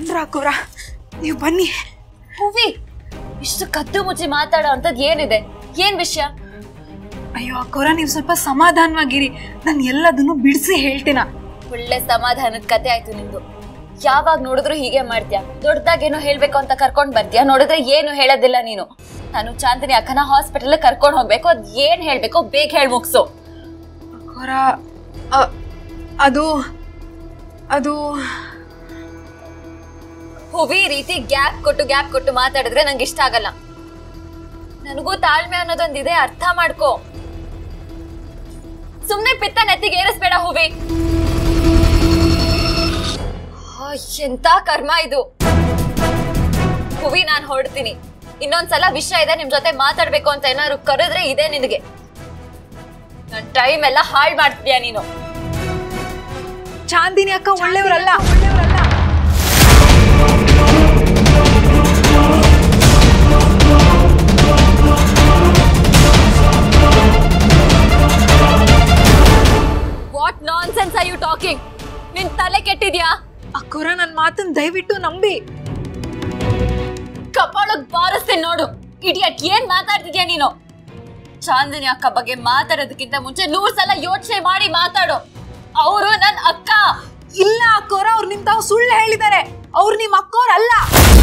ಬಂದ್ರ ಅಕ್ಕೋರ ನೀವು ಬನ್ನಿ ಹೂವಿ ಇಷ್ಟು ಕದ್ದು ಮುಚ್ಚಿ ಮಾತಾಡೋ ಅಂತದ್ ಏನಿದೆ ಏನ್ ವಿಷಯ ಅಯ್ಯೋ ಅಕ್ಕೋರ ನೀವು ಸ್ವಲ್ಪ ಸಮಾಧಾನವಾಗಿರಿ ನಾನು ಎಲ್ಲದನ್ನು ಬಿಡಿಸಿ ಹೇಳ್ತೀನ ಒಳ್ಳೆ ಸಮಾಧಾನದ ಕತೆ ಆಯ್ತು ನಿಂದು ಯಾವಾಗ ನೋಡಿದ್ರು ಹೀಗೆ ಮಾಡ್ತೀಯ ದೊಡ್ಡದಾಗೇನೋ ಹೇಳ್ಬೇಕು ಅಂತ ಕರ್ಕೊಂಡ್ ಬರ್ತೀಯ ನೋಡಿದ್ರೆ ಏನು ಹೇಳೋದಿಲ್ಲ ನೀನು ನಾನು ಚಾಂದಿನಿ ಅಕ್ಕನ ಹಾಸ್ಪಿಟಲ್ ಕರ್ಕೊಂಡ್ ಹೋಗ್ಬೇಕು ಅದ್ ಏನ್ ಹೇಳ್ಬೇಕು ಬೇಗ ಹೇಳ್ ಮುಗ್ಸು ಅಕ್ಕೋರ ಅ- ಅದು ಅದು ಹೂವಿ ಈ ರೀತಿ ಗ್ಯಾಪ್ ಕೊಟ್ಟು ಗ್ಯಾಪ್ ಕೊಟ್ಟು ಮಾತಾಡಿದ್ರೆ ನಂಗೆ ಇಷ್ಟ ಆಗಲ್ಲ ನನಗೂ ತಾಳ್ಮೆ ಅನ್ನೋದೊಂದಿದೆ ಅರ್ಥ ಮಾಡ್ಕೋ ಸುಮ್ನೆ ಪಿತ್ತ ನೆತ್ತಿಗೆ ಏರಿಸ್ಬೇಡ ಹೂವಿ ಆ, ಎಂತ ಕರ್ಮ ಇದು ಹೂವಿ ನಾನ್ ಹೊರಡ್ತೀನಿ ಇನ್ನೊಂದ್ಸಲ ವಿಷಯ ಇದೆ ನಿಮ್ ಜೊತೆ ಮಾತಾಡ್ಬೇಕು ಅಂತ ಏನಾದ್ರು ಕರೆದ್ರೆ ಇದೆ ನಿನಗೆ ನನ್ ಟೈಮ್ ಎಲ್ಲ ಹಾಳ್ ಮಾಡ್ತೀಯ ನೀನು ಚಾಂದಿನಿ ಅಕ್ಕ ಒಳ್ಳೆಯವರಲ್ಲ what nonsense are you talking ನಿನ್ ತಲೆ ಕೆಟ್ಟಿದ್ಯಾ ಅಕ್ಕೋರ ನನ್ನ ಮಾತನ್ನ ದಯವಿಟ್ಟು ನಂಬಿ ಕಪಾಳಕ್ ಬಾರಿಸ್ತೀನಿ ನೋಡು ಇಡಿಯಟ್ ಏನ್ ಮಾತಾಡ್ತಿದ್ಯಾ ನೀನು ಚಾಂದಿನಿ ಅಕ್ಕ ಬಗ್ಗೆ ಮಾತಾಡೋದಕ್ಕಿಂತ ಮುಂಚೆ ನೂರ್ ಸಲ ಯೋಚನೆ ಮಾಡಿ ಮಾತಾಡು ಅವರು ನನ್ ಅಕ್ಕ ಇಲ್ಲ ಅಕ್ಕೋರ ಅವ್ರು ನಿಮ್ ತಾವು ಸುಳ್ಳು ಹೇಳಿದ್ದಾರೆ ಅವ್ರು ನಿಮ್ ಅಕ್ಕೋರಲ್ಲ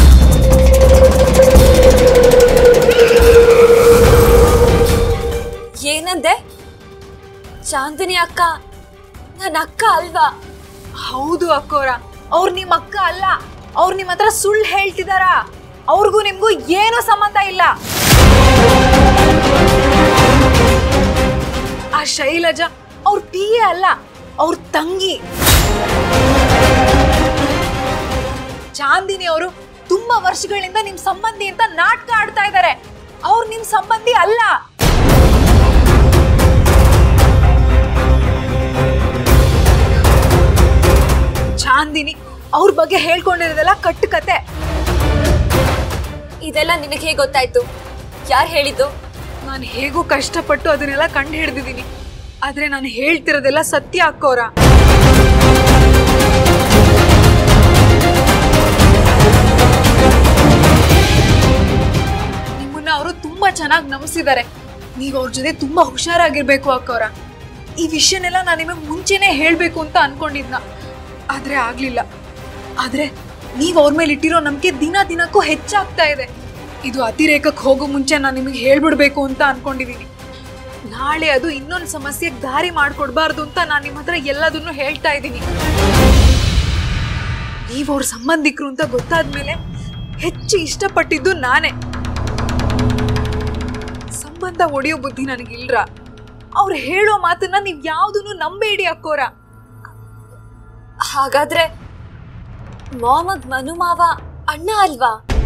ಏನಂದೆ ಚಾಂದಿನಿ ಅಕ್ಕ ನನ್ ಅಕ್ಕ ಅಲ್ವಾ ಹೌದು ಅಕ್ಕೋರ ಅವ್ರು ನಿಮ್ ಅಕ್ಕ ಅಲ್ಲ ಅವ್ರು ನಿಮ್ ಹತ್ರ ಸುಳ್ಳು ಹೇಳ್ತಿದಾರ ಅವ್ರಿಗೂ ನಿಮ್ಗೂ ಏನೂ ಸಂಬಂಧ ಇಲ್ಲ ಆ ಶೈಲಜಾ ಅವ್ರ ಪಿ ಎ ಅಲ್ಲ ಅವ್ರ ತಂಗಿ ಚಾಂದಿನಿ ಅವರು ತುಂಬಾ ವರ್ಷಗಳಿಂದ ನಿಮ್ ಸಂಬಂಧಿ ಅಂತ ನಾಟಕ ಆಡ್ತಾ ಇದ್ದಾರೆ ಅವ್ರು ನಿಮ್ ಸಂಬಂಧಿ ಅಲ್ಲ ಚಾಂದಿನಿ ಅವ್ರ ಬಗ್ಗೆ ಹೇಳ್ಕೊಂಡಿರೋದೆಲ್ಲ ಕಟ್ಟು ಕತೆ ಇದೆಲ್ಲ ನಿನಗೆ ಹೇಗೆ ಗೊತ್ತಾಯ್ತು ಯಾರು ಹೇಳಿದ್ದು ನಾನು ಹೇಗೂ ಕಷ್ಟಪಟ್ಟು ಅದನ್ನೆಲ್ಲ ಕಂಡು ಹಿಡ್ದಿದ್ದೀನಿ ಆದ್ರೆ ನಾನು ಹೇಳ್ತಿರೋದೆಲ್ಲ ಸತ್ಯ ಅಕ್ಕೋರ ನಿಮ್ಮನ್ನ ಅವರು ತುಂಬಾ ಚೆನ್ನಾಗಿ ನಂಬಿಸಿದ್ದಾರೆ ನೀವು ಅವ್ರ ಜೊತೆ ತುಂಬಾ ಹುಷಾರಾಗಿರ್ಬೇಕು ಅಕ್ಕೋರ ಈ ವಿಷಯನೆಲ್ಲ ನಾನು ನಿಮಗೆ ಮುಂಚೆನೆ ಹೇಳ್ಬೇಕು ಅಂತ ಅನ್ಕೊಂಡಿದ್ನ ಆದ್ರೆ ಆಗ್ಲಿಲ್ಲ ಆದ್ರೆ ನೀವು ಅವ್ರ ಮೇಲೆ ಇಟ್ಟಿರೋ ನಂಬಿಕೆ ದಿನ ದಿನಕ್ಕೂ ಹೆಚ್ಚಾಗ್ತಾ ಇದೆ ಇದು ಅತಿರೇಕಕ್ಕೆ ಹೋಗೋ ಮುಂಚೆ ನಾನು ನಿಮಗೆ ಹೇಳ್ಬಿಡ್ಬೇಕು ಅಂತ ಅನ್ಕೊಂಡಿದೀನಿ ನಾಳೆ ಅದು ಇನ್ನೊಂದು ಸಮಸ್ಯೆಗೆ ದಾರಿ ಮಾಡ್ಕೊಡ್ಬಾರ್ದು ಅಂತ ನಾನು ನಿಮ್ಮ ಹತ್ರ ಎಲ್ಲದನ್ನು ಹೇಳ್ತಾ ಇದ್ದೀನಿ ನೀವು ಅವ್ರ ಸಂಬಂಧಿಕರು ಅಂತ ಗೊತ್ತಾದ್ಮೇಲೆ ಹೆಚ್ಚು ಇಷ್ಟಪಟ್ಟಿದ್ದು ನಾನೇ ಸಂಬಂಧ ಒಡೆಯೋ ಬುದ್ಧಿ ನನಗಿಲ್ರ ಅವ್ರು ಹೇಳೋ ಮಾತನ್ನ ನೀವು ಯಾವ್ದನ್ನು ನಂಬೇಡಿ ಅಕ್ಕೋರ ಹಾಗಾದ್ರೆ ಮಾಮಗ್ ಮನು ಮಾವ ಅಣ್ಣ ಅಲ್ವಾ